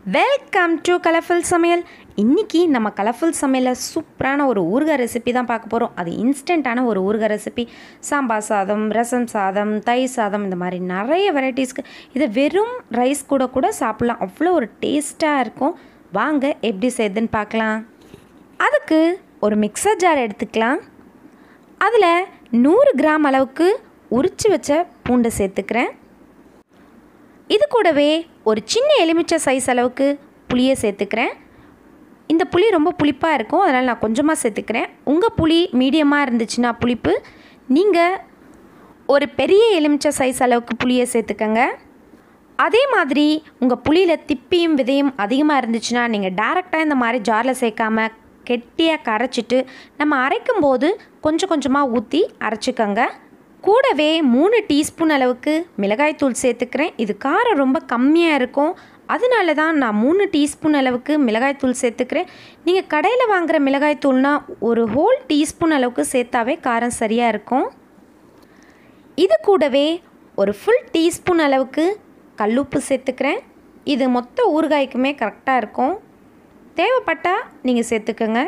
welcome to colourful சமையல் இன்றைக்கி நம்ம கலர்ஃபுல் சமையலில் சூப்பரான ஒரு ஊறுகாய் ரெசிபி தான் பார்க்க போகிறோம் அது இன்ஸ்டண்ட்டான ஒரு ஊறுகாய் ரெசிபி சாம்பார் சாதம் ரசம் சாதம் தயிர் சாதம் இந்த மாதிரி நிறைய வெரைட்டிஸ்க்கு இதை வெறும் ரைஸ் கூட கூட சாப்பிட்லாம் அவ்வளோ ஒரு டேஸ்ட்டாக இருக்கும் வாங்க எப்படி செய்யுதுன்னு பார்க்கலாம் அதுக்கு ஒரு மிக்சர் ஜார் எடுத்துக்கலாம் அதில் நூறு கிராம் அளவுக்கு உரித்து வச்ச பூண்டை சேர்த்துக்கிறேன் இது கூடவே ஒரு சின்ன எலுமிச்சை சைஸ் அளவுக்கு புளியை சேர்த்துக்கிறேன் இந்த புளி ரொம்ப புளிப்பாக இருக்கும் அதனால் நான் கொஞ்சமாக சேர்த்துக்கிறேன் உங்கள் புளி மீடியமாக இருந்துச்சுன்னா புளிப்பு நீங்கள் ஒரு பெரிய எலுமிச்சை சைஸ் அளவுக்கு புளியை சேர்த்துக்கங்க அதே மாதிரி உங்கள் புளியில் திப்பியும் விதையும் அதிகமாக இருந்துச்சுன்னா நீங்கள் டேரெக்டாக இந்த மாதிரி ஜாரில் சேர்க்காம கெட்டியாக கரைச்சிட்டு நம்ம அரைக்கும் போது கொஞ்சம் கொஞ்சமாக ஊற்றி அரைச்சிக்கோங்க கூடவே மூணு டீஸ்பூன் அளவுக்கு மிளகாய்த்தூள் சேர்த்துக்கிறேன் இது காரம் ரொம்ப கம்மியாக இருக்கும் அதனால தான் நான் மூணு டீஸ்பூன் அளவுக்கு மிளகாய்த்தூள் சேர்த்துக்கிறேன் நீங்கள் கடையில் வாங்குகிற மிளகாய்த்தூள்னா ஒரு ஹோல் டீஸ்பூன் அளவுக்கு சேர்த்தாவே காரம் சரியாக இருக்கும் இது கூடவே ஒரு ஃபுல் டீஸ்பூன் அளவுக்கு கல்லுப்பு சேர்த்துக்கிறேன் இது மொத்த ஊறுகாய்க்குமே கரெக்டாக இருக்கும் தேவைப்பட்டால் நீங்கள் சேர்த்துக்கோங்க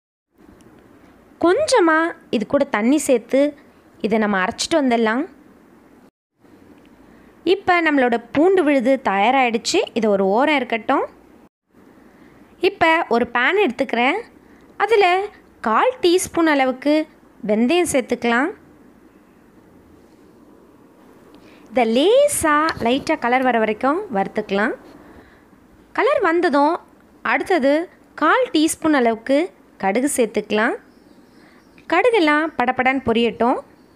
கொஞ்சமாக இது கூட தண்ணி சேர்த்து இதை நம்ம அரைச்சிட்டு வந்துடலாம் இப்போ நம்மளோட பூண்டு விழுது தயாராகிடுச்சு இது ஒரு ஓரம் இருக்கட்டும் இப்போ ஒரு பேன் எடுத்துக்கிறேன் அதில் கால் டீஸ்பூன் அளவுக்கு வெந்தயம் சேர்த்துக்கலாம் இதை லேசாக லைட்டாக கலர் வர வரைக்கும் வறுத்துக்கலாம் கலர் வந்ததும் அடுத்தது கால் டீஸ்பூன் அளவுக்கு கடுகு சேர்த்துக்கலாம் கடுகெல்லாம் படப்படன்னு பொரியட்டும்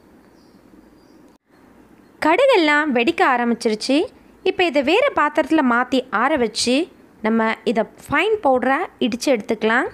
கடுகெல்லாம் வெடிக்க ஆரம்பிச்சிருச்சு இப்போ இதை வேறு பாத்திரத்தில் மாற்றி ஆற வச்சு நம்ம இதை ஃபைன் பவுடராக இடித்து எடுத்துக்கலாம்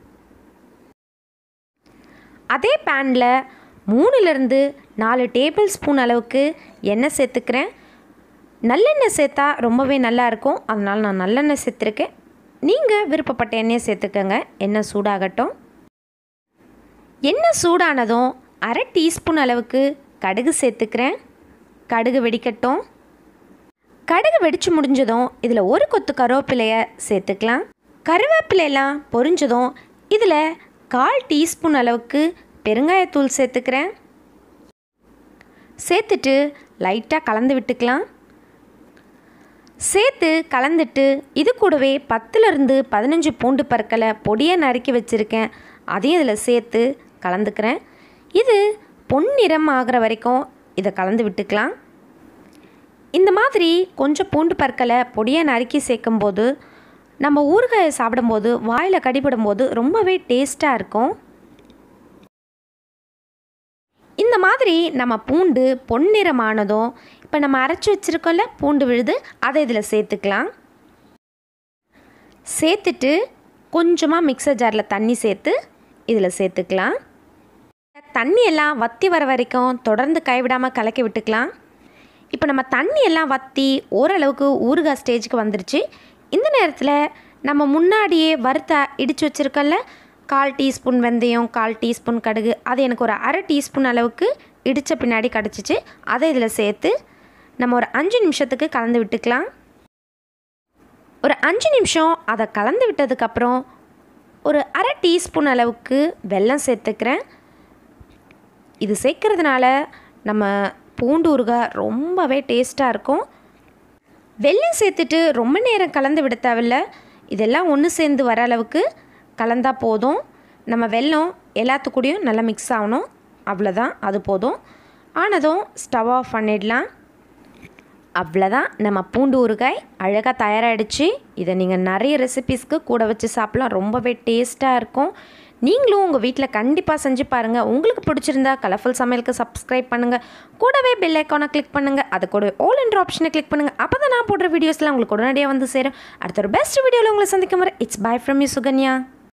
அதே பேனில் மூணுலேருந்து நாலு டேபிள் ஸ்பூன் அளவுக்கு எண்ணெய் சேர்த்துக்கிறேன் நல்லெண்ணெய் சேர்த்தா ரொம்பவே நல்லாயிருக்கும் அதனால் நான் நல்லெண்ணெய் சேர்த்துருக்கேன் நீங்கள் விருப்பப்பட்ட எண்ணெயை சேர்த்துக்கோங்க எண்ணெய் சூடாகட்டும் எண்ணெய் சூடானதும் அரை டீஸ்பூன் அளவுக்கு கடுகு சேர்த்துக்கிறேன் கடுகு வெடிக்கட்டும் கடுகு வெடித்து முடிஞ்சதும் இதில் ஒரு கொத்து கருவேப்பிலையை சேர்த்துக்கலாம் கருவேப்பிலையெல்லாம் பொரிஞ்சதும் இதில் கால் டீஸ்பூன் அளவுக்கு பெருங்காயத்தூள் சேர்த்துக்கிறேன் சேர்த்துட்டு லைட்டாக கலந்து விட்டுக்கலாம் சேர்த்து கலந்துட்டு இது கூடவே பத்துலேருந்து பதினஞ்சு பூண்டு பற்களை பொடியாக நறுக்கி வச்சுருக்கேன் அதையும் இதில் சேர்த்து கலந்துக்கிறேன் இது பொன்னிறம் ஆகிற வரைக்கும் இதை கலந்து விட்டுக்கலாம் இந்த மாதிரி கொஞ்சம் பூண்டு பற்களை பொடியாக நறுக்கி சேர்க்கும்போது நம்ம ஊறுகாயை சாப்பிடும்போது வாயில் கடிபடும்போது ரொம்பவே டேஸ்ட்டாக இருக்கும் இந்த மாதிரி நம்ம பூண்டு பொன்னிறமானதும் இப்போ நம்ம அரைச்சி வச்சுருக்கோம்ல பூண்டு விழுது அதை இதில் சேர்த்துக்கலாம் சேர்த்துட்டு கொஞ்சமாக மிக்சர் ஜாரில் தண்ணி சேர்த்து இதில் சேர்த்துக்கலாம் தண்ணி எல்லாம் வற்றி வர வரைக்கும் தொடர்ந்து கைவிடாமல் கலக்கி விட்டுக்கலாம் இப்போ நம்ம தண்ணி எல்லாம் வற்றி ஓரளவுக்கு ஊறுகாய் ஸ்டேஜுக்கு வந்துருச்சு இந்த நேரத்தில் நம்ம முன்னாடியே வறுத்த இடித்து வச்சுருக்கோம்ல கால் டீஸ்பூன் வெந்தயம் கால் டீஸ்பூன் கடுகு அது எனக்கு ஒரு அரை டீஸ்பூன் அளவுக்கு இடித்த பின்னாடி கிடச்சிச்சு அதை இதில் சேர்த்து நம்ம ஒரு அஞ்சு நிமிஷத்துக்கு கலந்து விட்டுக்கலாம் ஒரு அஞ்சு நிமிஷம் அதை கலந்து விட்டதுக்கப்புறம் ஒரு அரை டீஸ்பூன் அளவுக்கு வெல்லம் சேர்த்துக்கிறேன் இது சேர்க்கறதுனால நம்ம பூண்டு ஊறுகாய் ரொம்பவே டேஸ்ட்டாக இருக்கும் வெல்லம் சேர்த்துட்டு ரொம்ப நேரம் கலந்து விட தேவையில்ல இதெல்லாம் ஒன்று சேர்ந்து வர அளவுக்கு கலந்தால் போதும் நம்ம வெல்லம் எல்லாத்துக்கூடையும் நல்லா மிக்ஸ் ஆகணும் அவ்வளோதான் அது போதும் ஆனதும் ஸ்டவ் ஆஃப் பண்ணிடலாம் அவ்வளோதான் நம்ம பூண்டு ஊறுகாய் அழகாக தயாராகிடுச்சு இதை நீங்கள் நிறைய ரெசிபீஸ்க்கு கூட வச்சு சாப்பிட்லாம் ரொம்பவே டேஸ்ட்டாக இருக்கும் நீங்களும் உங்கள் வீட்டில் கண்டிப்பாக செஞ்சு பாருங்கள் உங்களுக்கு பிடிச்சிருந்தா கலர்ஃபுல் சமையலுக்கு சப்ஸ்கிரைப் பண்ணுங்கள் கூடவே பெல் ஐக்கானை கிளிக் பண்ணுங்கள் அது கூட ஆல் என்ற ஆப்ஷனை கிளிக் பண்ணுங்கள் அப்போ தான் நான் போடுற வீடியோஸ்லாம் உங்களுக்கு உடனடியாக வந்து சேரும் அடுத்த ஒரு பெஸ்ட் வீடியோவில் உங்களை சந்திக்கும் வரை it's bye from you Sukanya